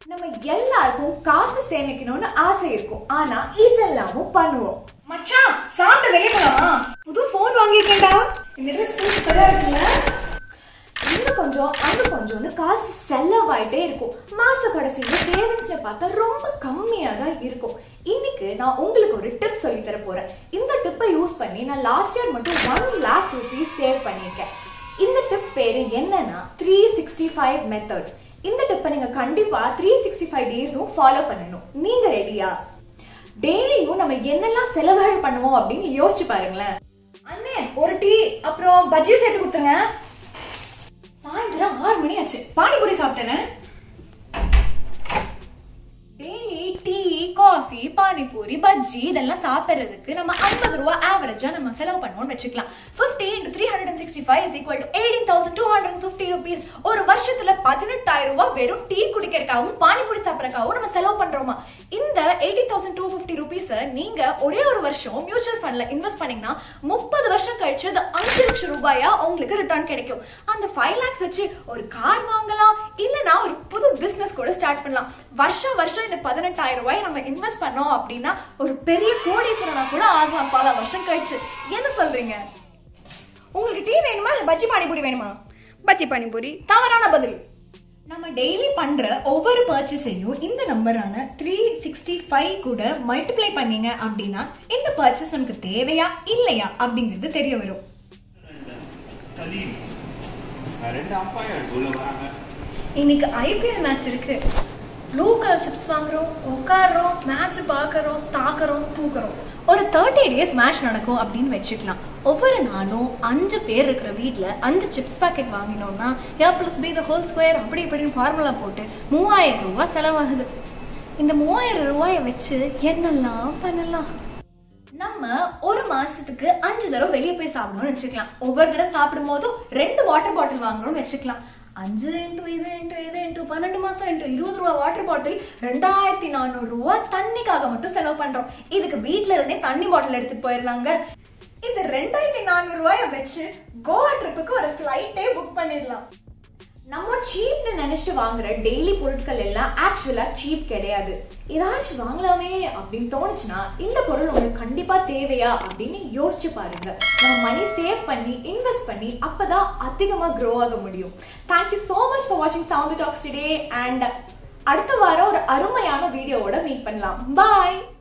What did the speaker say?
நம்ம எல்லாருக்கும் காசு சேமிக்கணும்னு ஆசை இருக்கும் ஆனா இதெல்லாமும் பண்ணுவோம் மச்சான் சாப்பிட்டு வெளியே போலாமா புது ஃபோன் வாங்கியிருக்கேன்டா இந்த ட்ரெஸ் சூப்பரா இருக்குல்ல இன்னும் கொஞ்சம் அங்க கொஞ்சம்னு காசு செலவாயிட்டே இருக்கும் மாச கடைசியில சேவிங்ஸ்ல பார்த்தா ரொம்ப கம்மியா தான் இருக்கும் இன்னைக்கு நான் உங்களுக்கு ஒரு டிப் சொல்லி தர போறேன் இந்த டிப்பை யூஸ் பண்ணி நான் லாஸ்ட் இயர் மட்டும் ஒன் லேக் ருபீஸ் சேவ் பண்ணியிருக்கேன் இந்த டிப் பேரு என்னன்னா த்ரீ சிக்ஸ்டி ஃபைவ் மெத்தட் இந்த டிப்பை நீங்க கண்டிப்பா த்ரீ சிக்ஸ்டி ஃபைவ் டேஸும் ஃபாலோ பண்ணணும் நீங்க ரெடியா டெய்லியும் நம்ம என்னெல்லாம் செலவுகள் பண்ணுவோம் அப்படின்னு யோசிச்சு பாருங்களேன் அண்ணே ஒரு டீ அப்புறம் பஜ்ஜி சேர்த்து கொடுத்துருங்க சாயந்தரம் ஆறு மணி ஆச்சு பானிபூரி சாப்பிட்டேனே daily tea coffee pani puri bajji இதெல்லாம் சாப்பிட்றதுக்கு நம்ம ஐம்பது ரூபா ஆவரேஜா நம்ம செலவு பண்ணுவோம்னு வச்சுக்கலாம் fifty into three hundred and sixty five is equal to eighteen thousand two hundred fifty rupees ஒரு வருஷத்துல பதினெட்டாயிரம் ரூபாய் வெறும் டீ குடிக்கிறதுக்காகவும் பானிபூரி சாப்பிட்றதுக்காகவும் நம்ம செலவு பண்றோமா இந்த எயிட்டீன் தௌசண்ட் டூ ஃபிஃப்டி ருபீஸை நீங்க ஒரே ஒரு வருஷம் மியூச்சுவல் ஃபண்ட்ல இன்வெஸ்ட் பண்ணீங்கன்னா முப்பது வருஷம் கழிச்சு அது அஞ்சு லட்சம் ரூபாயா உங்களுக்கு ரிட்டர்ன் கிடைக்கும் அந்த ஃபைவ் லேக்ஸ் வச்சு ஒரு கார் வாங்கலாம் இல்லனா ஒரு புது பிசினஸ் கூட ஸ்டார்ட் பண்ணலாம் வருஷம் வருஷம் இந்த பதினெட்டாயிரம் ரூபாய் நம்ம இன்வெஸ்ட் பண்ணோம் அப்படின்னா ஒரு பெரிய கோடீஸ்வரனா கூட ஆகலாம் பல வருஷம் கழிச்சு என்ன சொல்றீங்க உங்களுக்கு டீ வேணுமா இல்ல பஜ்ஜி பானிபூரி வேணுமா பஜ்ஜி பானிபூரி தவறான பதில் நம்ம டெய்லி பண்ற ஒவ்வொரு பர்ச்சேஸையும் இந்த நம்பரான த்ரீ சிக்ஸ்டி ஃபைவ் கூட மல்டிப்ளை பண்ணீங்க அப்படின்னா இந்த பர்ச்சேஸ் நமக்கு தேவையா இல்லையா அப்படிங்கிறது தெரிய வரும் கலீல் ரெண்டு அம்பையர்ஸ் உள்ள வராங்க இன்னைக்கு ஐபிஎல் மேட்ச் இருக்கு ப்ளூ கலர் சிப்ஸ் வாங்குறோம் உட்காடுறோம் மேட்ச் பார்க்கறோம் தாக்குறோம் தூக்குறோம் ஒரு தேர்ட்டி டேஸ் மேட்ச் நடக்கும் அப்படின்னு வச்சுக்கலாம் ஒவ்வொரு நாளும் அஞ்சு பேர் இருக்கிற வீட்டில் அஞ்சு சிப்ஸ் பாக்கெட் வாங்கினோம்னா a plus b the whole square அப்படி இப்படின்னு ஃபார்முலா போட்டு மூவாயிரம் ரூபாய் செலவாகுது இந்த மூவாயிரம் ரூபாயை வச்சு என்னெல்லாம் பண்ணலாம் நம்ம ஒரு மாசத்துக்கு அஞ்சு தடவை வெளியே போய் சாப்பிடணும்னு வச்சுக்கலாம் ஒவ்வொரு தடவை சாப்பிடும் போதும் ரெண்டு வாட்டர் பாட்டில் வாங்கணும்னு வச்சுக்கலாம் அஞ்சு இன்ட்டு இது இன்ட்டு இது இன்ட்டு பன்னெண்டு மாசம் இன்ட்டு இருபது ரூபா வாட்டர் பாட்டில் ரெண்டாயிரத்தி நானூறு ரூபா தண்ணிக்காக மட்டும் செலவு பண்றோம் இதுக்கு வீட்ல இருந்தே தண்ணி பாட்டில் எடுத்துட்டு போயிடலாங்க இந்த ரெண்டாயிரத்தி நானூறு ரூபாய வச்சு கோவா ட்ரிப்புக்கு ஒரு ஃப்ளைட்டே புக் பண்ணிடலாம் நம்ம சீப்னு நினைச்சு வாங்குற டெய்லி பொருட்கள் எல்லாம் ஆக்சுவலா சீப் கிடையாது ஏதாச்சும் வாங்கலாமே அப்படின்னு தோணுச்சுன்னா இந்த பொருள் உங்களுக்கு கண்டிப்பா தேவையா அப்படின்னு யோசிச்சு பாருங்க நம்ம மணி சேவ் பண்ணி இன்வெஸ்ட் பண்ணி அப்பதான் அதிகமா க்ரோ ஆக முடியும் தேங்க்யூ so மச் ஃபார் வாட்சிங் சவுண்ட் டாக்ஸ் டுடே அண்ட் அடுத்த வாரம் ஒரு அருமையான வீடியோவோட மீட் பண்ணலாம் பாய்